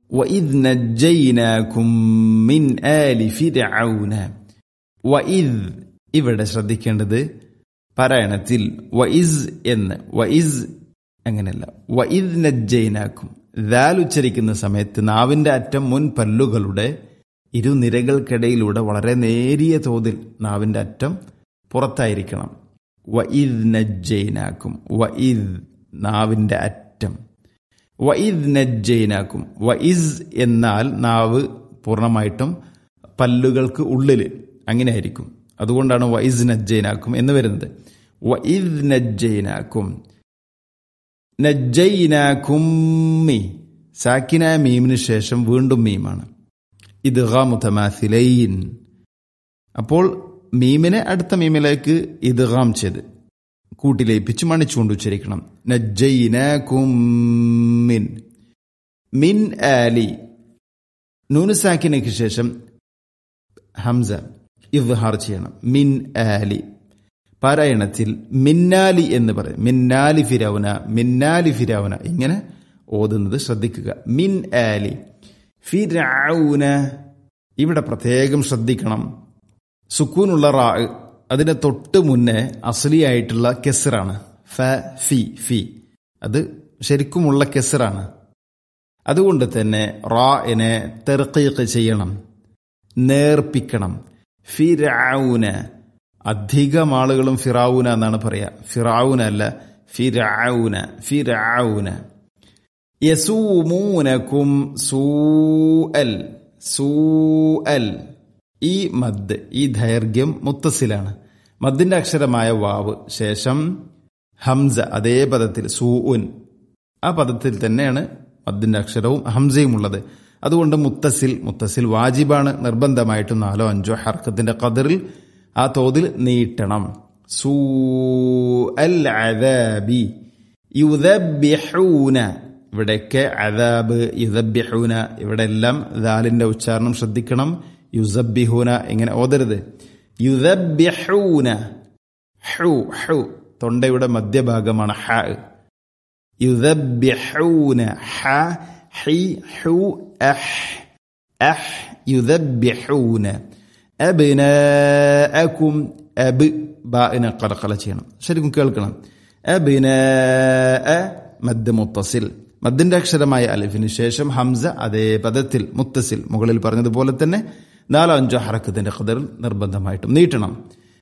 വഇദ് നജ്ജൈനാകും മിൻ ആലി ഫിർഔന വഇദ് ഇവിടെ ശ്രദ്ധിക്കേണ്ടത് പാരായണത്തിൽ വഇസ് എന്ന് വഇസ് അങ്ങനെയല്ല വഇദ് നജ്ജൈനാക്കും ദാൽ ഉച്ചരിക്കുന്ന സമയത്ത് നാവിന്റെ അറ്റം മുൻ പല്ലുകളുടെ ഇരുനിരകൾക്കിടയിലൂടെ വളരെ നേരിയ തോതിൽ നാവിന്റെ അറ്റം പുറത്തായിരിക്കണം വഇദ് നജ്ജൈനാക്കും വഇദ് നാവിന്റെ അറ്റം വഇദ് നജ്ജൈനാക്കും വഇസ് എന്നാൽ നാവ് പൂർണ്ണമായിട്ടും പല്ലുകൾക്ക് ഉള്ളിൽ അങ്ങനെ ആയിരിക്കും അതുകൊണ്ടാണ് വൈസ് നജ്ജൈനാക്കും എന്ന് വരുന്നത് വഇദ് നജ്ജൈനാക്കും നജ്ജൈനാക്കും മീ സാക്കിന മീമിന് ശേഷം വീണ്ടും മീമാണ് ഇത് മുതമാസിലൈൻ അപ്പോൾ മീമിനെ അടുത്ത മീമിലേക്ക് ഇദ്ഗാം ചെയ്ത് കൂട്ടിലേപ്പിച്ച് മണിച്ചുകൊണ്ട് ഉച്ചരിക്കണം നജ്ജൈനാക്കും മിൻ മിൻ ആലി നൂന് സാക്കിനയ്ക്ക് ശേഷം ഹംസ ഇദ്ഹാർ ചെയ്യണം മിൻ ആലി പാരായണത്തിൽ മിന്നാലി എന്ന് പറയും മിന്നാലി ഫിരൗന മിന്നാലി ഫിരൗന ഇങ്ങനെ ഓതുന്നത് ശ്രദ്ധിക്കുക മിൻ ആലി ഫിരൗന ഇവിടെ പ്രത്യേകം ശ്രദ്ധിക്കണം സുക്കൂനുള്ള റാ അതിന് തൊട്ട് മുന്നേ അസലിയായിട്ടുള്ള കെസറാണ് ഫ ഫി ഫി അത് ശരിക്കുമുള്ള കെസറാണ് അതുകൊണ്ട് തന്നെ റാഇനെ തെർക്കീക്ക് ചെയ്യണം നേർപ്പിക്കണം ഫിരൗന അധികം ആളുകളും ഫിറാവുന എന്നാണ് പറയാ ഫിറാവുന അല്ല ഫിരൗന ഫിരൗന യസൂമൂനക്കും സൂഅൽ സൂഅൽ ഈ മദ് ഈ ദൈർഘ്യം മുത്തസിലാണ് മദ്ദിന്റെ അക്ഷരമായ വാവ് ശേഷം ഹംസ അതേ പദത്തിൽ സൂഉൻ ആ പദത്തിൽ തന്നെയാണ് മദ്ദിന്റെ അക്ഷരവും ഹംസയും ഉള്ളത് അതുകൊണ്ട് മുത്തസിൽ മുത്തസിൽ വാജിബാണ് നിർബന്ധമായിട്ടും നാലോ അഞ്ചോ ഹർക്കത്തിന്റെ കതിറിൽ ആ തോതിൽ നീട്ടണം സൂ അൽ അദാബി യുദബ്യഹൂന ഇവിടെയൊക്കെ അദാബ് യുദബ്യഹൂന ഇവിടെ എല്ലാം ദാലിന്റെ ഉച്ചാരണം ശ്രദ്ധിക്കണം യുസബ്ബിഹൂന ഇങ്ങനെ ഓതരുത് യുദബ്യഹൂന ഹു ഹു തൊണ്ടയുടെ മധ്യഭാഗമാണ് ഹ യുദബ്യഹൂന ഹ ഹി ഹു അഹ് അഹ് യുദബ്യഹൂന അബ്നാഅകും അബ് ബാഇനെ കളകള ചെയ്യണം ശരിക്കും കേൾക്കണം അബ്നാഅ മദ് മുത്തസിൽ മദ്ദിന്റെ അക്ഷരമായ അലിഫിന് ശേഷം ഹംസ അതേ പദത്തിൽ മുത്തസിൽ മുകളിൽ പറഞ്ഞതുപോലെ തന്നെ നാലോ അഞ്ചോ ഹറക്കത്തിന്റെ ഖദറിൽ നിർബന്ധമായിട്ടും നീട്ടണം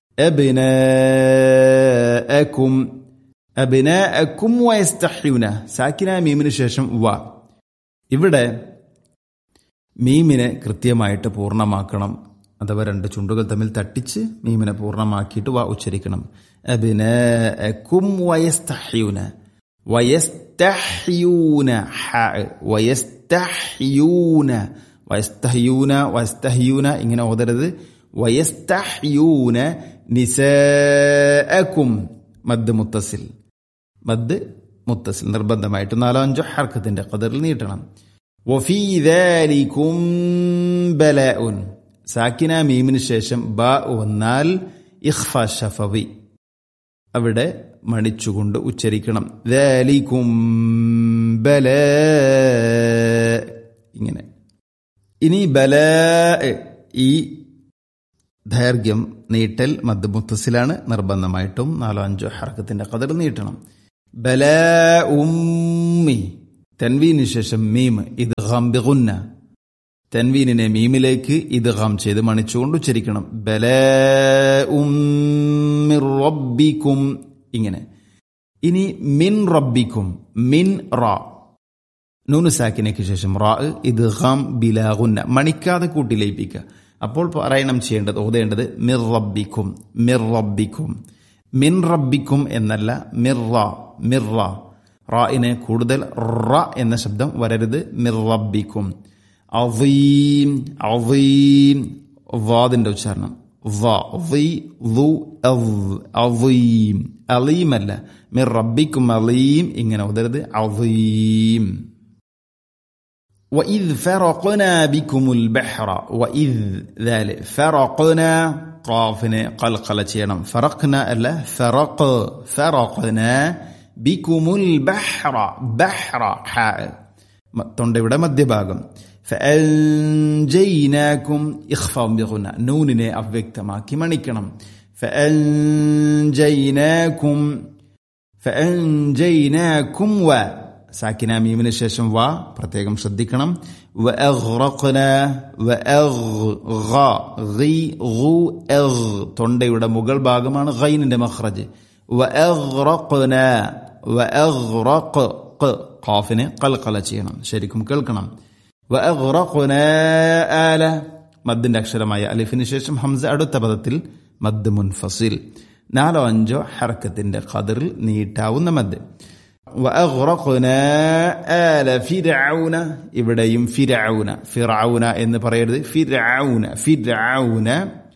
അബിനഅകും അബിനഅകും വയസ്തഹ്യൂന സാക്കിന മീമിന് ശേഷം വ ഇവിടെ മീമിനെ കൃത്യമായിട്ട് പൂർണ്ണമാക്കണം അഥവാ രണ്ട് ചുണ്ടുകൾ തമ്മിൽ തട്ടിച്ച് മീമിനെ പൂർണ്ണമാക്കിയിട്ട് വാ ഉച്ചരിക്കണം അബിനഅകും വയസ്തഹ്യൂന വയസ്തഹ്യൂന ഹ വയസ്തഹ്യൂന വയസ്തഹ്യൂന വയസ്തഹ്യൂന ഇങ്ങനെ ഓതരുത് വയസ്തഹ്യൂന നിസഅകും മദ് മുത്തസിൽ മദ് മുത്തസിൽ നിർബന്ധമായിട്ട് നാലോ അഞ്ചോ ഹർക്കത്തിന്റെ കതിറിൽ നീട്ടണം വഫീ ذلكم بلاء സാക്കിന മീമിന് ശേഷം ബ വന്നാൽ ഇഖ്ഫ ഷഫവി അവിടെ മണിച്ചുകൊണ്ട് ഉച്ചരിക്കണം ذلكم بلاء ഇങ്ങനെ ഇനി ബല ഈ ദൈർഘ്യം നീട്ടൽ മദ് മുത്തസിലാണ് നിർബന്ധമായിട്ടും നാലോ അഞ്ചോ ഹർക്കത്തിന്റെ കതിർ നീട്ടണം ബല ഉമ്മി തൻവീന് ശേഷം മീം ഇത് ഗംബിഗുന്ന തൻവീനിനെ മീമിലേക്ക് ഇത് ഗം ചെയ്ത് മണിച്ചുകൊണ്ട് ഉച്ചരിക്കണം ബല റബ്ബിക്കും ഇങ്ങനെ ഇനി മിൻ റബ്ബിക്കും മിൻ റാ നൂന് സാക്കിനയ്ക്ക് ശേഷം റാ ഇത് ഗം ബിലാഗുന്ന മണിക്കാതെ കൂട്ടിലയിപ്പിക്കുക അപ്പോൾ പാരായണം ചെയ്യേണ്ടത് ഓതേണ്ടത് മിർ റബ്ബിക്കും മിർ റബ്ബിക്കും മിൻ റബ്ബിക്കും എന്നല്ല മിർറ മിർറ റായിനെ കൂടുതൽ റ എന്ന ശബ്ദം വരരുത് മിർ റബ്ബിക്കും അവീം അവീം വാദിന്റെ ഉച്ചാരണം അവീം അലീം അല്ല മിർ റബ്ബിക്കും അലീം ഇങ്ങനെ ഓതരുത് അവീം وإذ فرقنا بكم البحر وإذ ذلك فرقنا قافنا قلقلة ചെയ്യണം فرقنا അല്ല فرق فرقنا بكم البحر بحر حاء മ- തൊണ്ടയുടെ മധ്യഭാഗം ഫഅൻജയ്നാകും ഇഖ്ഫാഉം ബിഗുന്ന നൂനിനെ അവ്യക്തമാക്കി മണിക്കണം ഫഅൻജയ്നാകും ഫഅൻജയ്നാകും വ സാക്കിന മീമിന് ശേഷം വ പ്രത്യേകം ശ്രദ്ധിക്കണം വഅഗ്റഖ്ന വഅഗ് ഗ ഗി ഗു അഗ് തൊണ്ടയുടെ മുകൾ ഭാഗമാണ് ഗൈനിന്റെ മഖ്റജ് വഅഗ്റഖ്ന വഅഗ്റഖ് ഖ ഖാഫിനെ ഖൽഖല ചെയ്യണം ശരിക്കും കേൾക്കണം വഅഗ്റഖ്ന ആല മദ്ദിന്റെ അക്ഷരമായ അലിഫിന് ശേഷം ഹംസ അടുത്ത പദത്തിൽ മദ് മുൻഫസിൽ നാലോ അഞ്ചോ ഹർക്കത്തിന്റെ ഖദറിൽ നീട്ടാവുന്ന മദ് وأغرقنا آل فرعون ഇവിടെയും ഫിരൗന ഫിറൗന എന്ന് പറയരുത് ഫിരൗന ഫിരൗന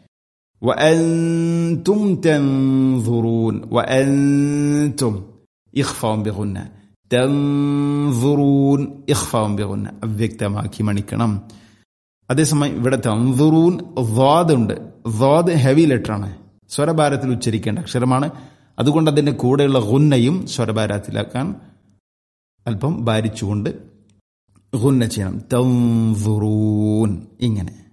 وأنتم تنظرون وأنتم إخفاء بغنة تنظرون إخفاء بغنة അവ്യക്തമാക്കി മണിക്കണം അതേസമയം ഇവിടെ തന്തുറൂൻ ദ്വാദ് ഉണ്ട് ദ്വാദ് ഹെവി ലെറ്റർ ആണ് സ്വരഭാരത്തിൽ ഉച്ചരിക്കേണ്ട അക്ഷരമാണ് അതുകൊണ്ട് അതിന്റെ കൂടെയുള്ള ഗുന്നയും സ്വരഭാരത്തിലാക്കാൻ അല്പം ഭാരിച്ചുകൊണ്ട് ഗുന്ന ചെയ്യണം തന്തുറൂൻ ഇങ്ങനെ